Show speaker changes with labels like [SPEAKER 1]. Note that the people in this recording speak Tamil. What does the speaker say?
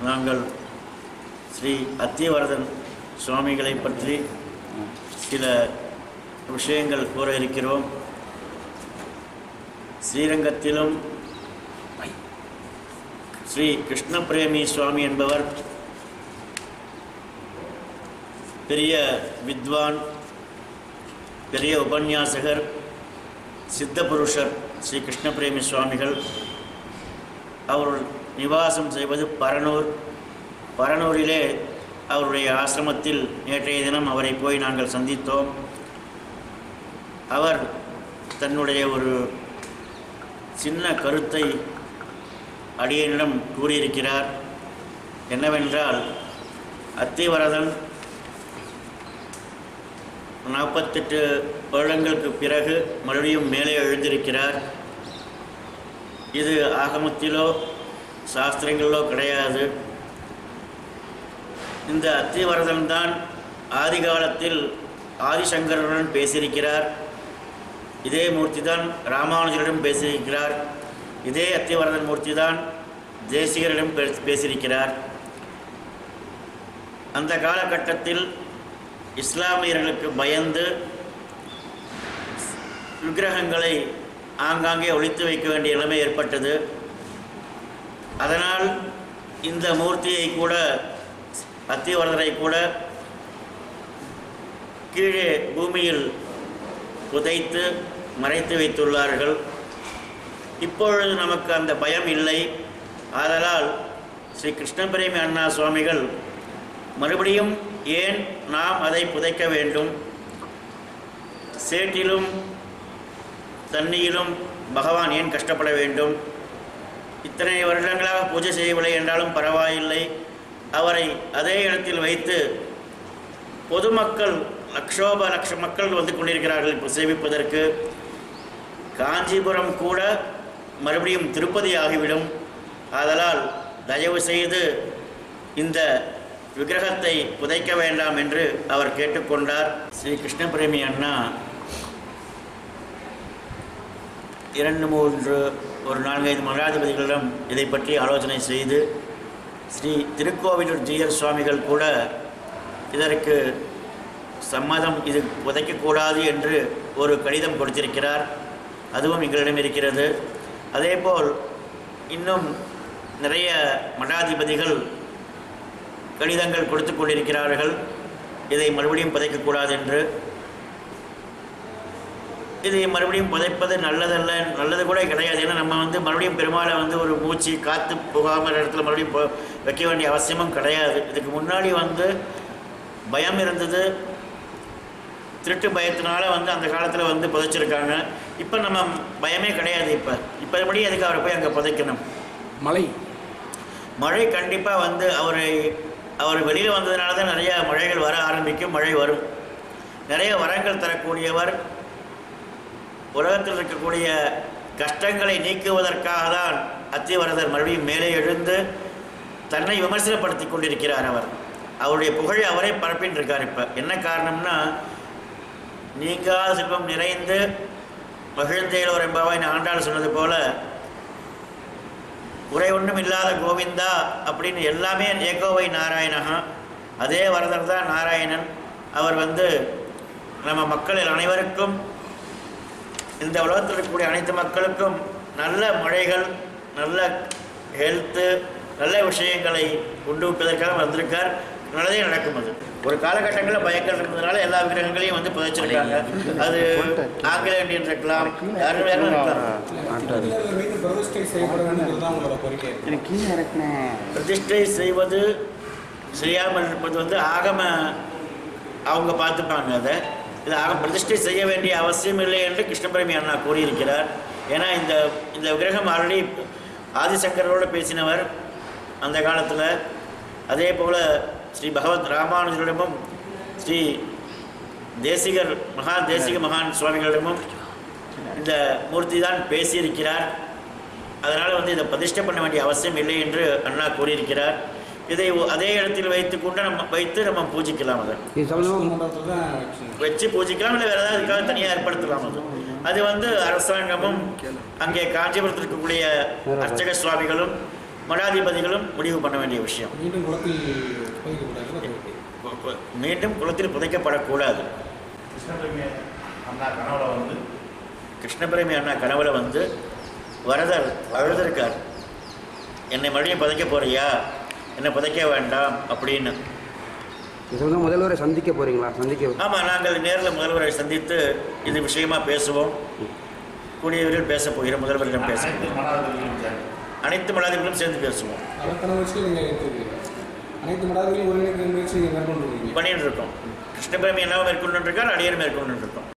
[SPEAKER 1] நாங்கள் ஸ்ரீ அத்தியவரதன் சுவாமிகளை பற்றி சில விஷயங்கள் கூற இருக்கிறோம் ஸ்ரீரங்கத்திலும் ஸ்ரீ கிருஷ்ணபிரேமி சுவாமி என்பவர் பெரிய வித்வான் பெரிய உபன்யாசகர் சித்த புருஷர் ஸ்ரீ கிருஷ்ணபிரேமி சுவாமிகள் அவர் நிவாசம் செய்வது பரனூர் பரனூரிலே அவருடைய ஆசிரமத்தில் நேற்றைய தினம் அவரை போய் நாங்கள் சந்தித்தோம் அவர் தன்னுடைய ஒரு சின்ன கருத்தை அடியனிடம் கூறியிருக்கிறார் என்னவென்றால் அத்திவரதன் நாற்பத்தெட்டு வருடங்களுக்கு பிறகு மறுபடியும் மேலே எழுந்திருக்கிறார் இது ஆகமத்திலோ சாஸ்திரங்களிலோ கிடையாது இந்த அத்திவரதன் தான் ஆதி காலத்தில் ஆதிசங்கருடன் பேசியிருக்கிறார் இதே மூர்த்தி தான் ராமானுஜரிடம் பேசியிருக்கிறார் இதே அத்திவரதன் மூர்த்தி தான் தேசிகரிடம் பேசி- பேசியிருக்கிறார் அந்த காலகட்டத்தில் இஸ்லாமியர்களுக்கு பயந்து விக்கிரகங்களை ஆங்காங்கே ஒழித்து வைக்க வேண்டிய நிலைமை ஏற்பட்டது அதனால் இந்த மூர்த்தியை கூட அத்திவரதரை கூட கீழே பூமியில் புதைத்து மறைத்து வைத்துள்ளார்கள் இப்பொழுது நமக்கு அந்த பயம் இல்லை ஆதலால் ஸ்ரீ கிருஷ்ணபிரேமி அண்ணா சுவாமிகள் மறுபடியும் ஏன் நாம் அதை புதைக்க வேண்டும் சேற்றிலும் தண்ணியிலும் பகவான் ஏன் கஷ்டப்பட வேண்டும் இத்தனை வருடங்களாக பூஜை செய்யவில்லை என்றாலும் பரவாயில்லை அவரை அதே இடத்தில் வைத்து பொதுமக்கள் லக்ஷோப லட்ச மக்கள் வந்து கொண்டிருக்கிறார்கள் இப்போ சேவிப்பதற்கு காஞ்சிபுரம் கூட மறுபடியும் திருப்பதி ஆகிவிடும் ஆதலால் தயவு செய்து இந்த விக்கிரகத்தை புதைக்க வேண்டாம் என்று அவர் கேட்டுக்கொண்டார் ஸ்ரீ கிருஷ்ணபிரேமி அண்ணா இரண்டு மூன்று ஒரு நான்கைந்து மகாதிபதிகளிடம் இதை பற்றி ஆலோசனை செய்து ஸ்ரீ திருக்கோவிலூர் ஜீயர் சுவாமிகள் கூட இதற்கு சம்மதம் இது புதைக்கக்கூடாது என்று ஒரு கடிதம் கொடுத்திருக்கிறார் அதுவும் எங்களிடம் இருக்கிறது அதேபோல் இன்னும் நிறைய மடாதிபதிகள் கடிதங்கள் கொடுத்து கொண்டிருக்கிறார்கள் இதை மறுபடியும் புதைக்கக்கூடாது என்று இதை மறுபடியும் புதைப்பது நல்லதல்ல நல்லது கூட கிடையாது ஏன்னா நம்ம வந்து மறுபடியும் பெருமாளை வந்து ஒரு மூச்சு காற்று புகாமல் இடத்துல மறுபடியும் போ- வைக்க வேண்டிய அவசியமும் கிடையாது இதுக்கு முன்னாடி வந்து பயம் இருந்தது திருட்டு பயத்தினால வந்து அந்த காலத்தில் வந்து புதைச்சிருக்காங்க இப்போ நம்ம பயமே கிடையாது இப்போ இப்போ மறுபடியும் எதுக்கு அவரை போய் அங்கே புதைக்கணும்
[SPEAKER 2] மலை
[SPEAKER 1] மழை கண்டிப்பாக வந்து அவரை அவர் வெளியில் வந்ததுனால தான் நிறைய மழைகள் வர ஆரம்பிக்கும் மழை வரும் நிறைய வரங்கள் தரக்கூடியவர் உலகத்தில் இருக்கக்கூடிய கஷ்டங்களை நீக்குவதற்காக தான் அத்திவரதர் மறுபடியும் மேலே எழுந்து தன்னை விமர்சனப்படுத்தி கொண்டிருக்கிறார் அவர் அவருடைய புகழை அவரே பரப்பின்னு இருக்கார் இப்போ என்ன காரணம்னா நீங்காத செல்வம் நிறைந்து மகிழ்ந்தேலோர் என்பவாய் ஆண்டாள் சொன்னது போல குறை ஒன்றும் இல்லாத கோவிந்தா அப்படின்னு எல்லாமே ஏகோவை நாராயணகா அதே வரதர் தான் நாராயணன் அவர் வந்து நம்ம மக்கள் அனைவருக்கும் இந்த உலகத்தில் இருக்கக்கூடிய அனைத்து மக்களுக்கும் நல்ல மழைகள் நல்ல ஹெல்த்து நல்ல விஷயங்களை கொண்டு வைப்பதற்காக வந்திருக்கார் நல்லதே நடக்கும் அது ஒரு காலகட்டங்களில் பயங்கள் இருந்ததுனால எல்லா விக்கிரகங்களையும் வந்து புதைச்சிருக்காங்க அது ஆங்கில இந்தியன் இருக்கலாம் யாரும் யாரும் இருக்கலாம்
[SPEAKER 3] பிள்ளைகள் மீது பிரதிஷ்டை செய்யப்பட வேண்டும் தான் உங்களோட கோரிக்கை
[SPEAKER 2] எனக்கு கீழே இறக்குனேன்
[SPEAKER 1] பிரதிஷ்டை செய்வது செய்யாமல் இருப்பது வந்து ஆகம அவங்க பார்த்துப்பாங்க அதை இது ஆக பிரதிஷ்டை செய்ய வேண்டிய அவசியம் இல்லை என்று கிருஷ்ணபிரமி அண்ணா கூறியிருக்கிறார் ஏன்னா இந்த இந்த விக்கிரகம் ஆல்ரெடி ஆதிசங்கரோடு பேசினவர் அந்த காலத்தில் அதே போல் ஸ்ரீ பகவத் ராமானுஜரிடமும் ஸ்ரீ தேசிகர் மகா தேசிக மகான் சுவாமிகளிடமும் இந்த மூர்த்தி தான் பேசியிருக்கிறார் அதனால் வந்து இதை பிரதிஷ்டை பண்ண வேண்டிய அவசியம் இல்லை என்று அண்ணா கூறியிருக்கிறார் இதை ஒ- அதே இடத்தில் வைத்துக்கொண்டு நம்ம வைத்து நம்ம பூஜிக்கலாம் அதை
[SPEAKER 2] இது சொல்லணும்
[SPEAKER 3] மண்டபத்தில் தான் வச்சு
[SPEAKER 1] வச்சு பூஜிக்கலாம் இல்லை வேறு ஏதாவது இதுக்காக தனியாக ஏற்படுத்தலாம் அது அது வந்து அரசாங்கமும் அங்கே காஞ்சிபுரத்தில் இருக்கக்கூடிய அர்ச்சக சுவாமிகளும் மடாதிபதிகளும் முடிவு பண்ண வேண்டிய விஷயம்
[SPEAKER 3] மீண்டும் குளத்தில் புதைக்கக்கூடாது கோரிக்கை
[SPEAKER 1] கு- கு- மீண்டும் குளத்தில் புதைக்கப்படக்கூடாது
[SPEAKER 4] கிருஷ்ணபிரமி அண்ணா கனவுல வந்து
[SPEAKER 1] கிருஷ்ணபிரமி அண்ணா கனவுல வந்து வரதர் அழுதுருக்கார் என்னை மறுபடியும் புதைக்க போறியா என்னை புதைக்க வேண்டாம் அப்படின்னு
[SPEAKER 2] இது வந்து முதல்வரை சந்திக்க போறீங்களா சந்திக்க
[SPEAKER 1] ஆமாம் நாங்கள் நேரில் முதல்வரை சந்தித்து இது விஷயமா பேசுவோம் கூடிய விரைவில் பேச போகிறோம் முதல்வரிடம் பேச
[SPEAKER 4] அனைத்து மடாதிபதிகளும் சேர்ந்து
[SPEAKER 1] அனைத்து மடாதிபதிகளும் சேர்ந்து பேசுவோம்
[SPEAKER 3] அதை கனவு நீங்கள் எடுத்துருக்கீங்க அனைத்து மடாதிகளையும் ஒருங்கிணைக்கிற முயற்சி நீங்கள் மேற்கொண்டு இருக்கீங்க
[SPEAKER 1] பண்ணிட்டு இருக்கோம் கிருஷ்ணபிரமி என்ன மேற்கொண்டு இருக்கார் அடியர் மேற்கொண்டு இருக்கோம்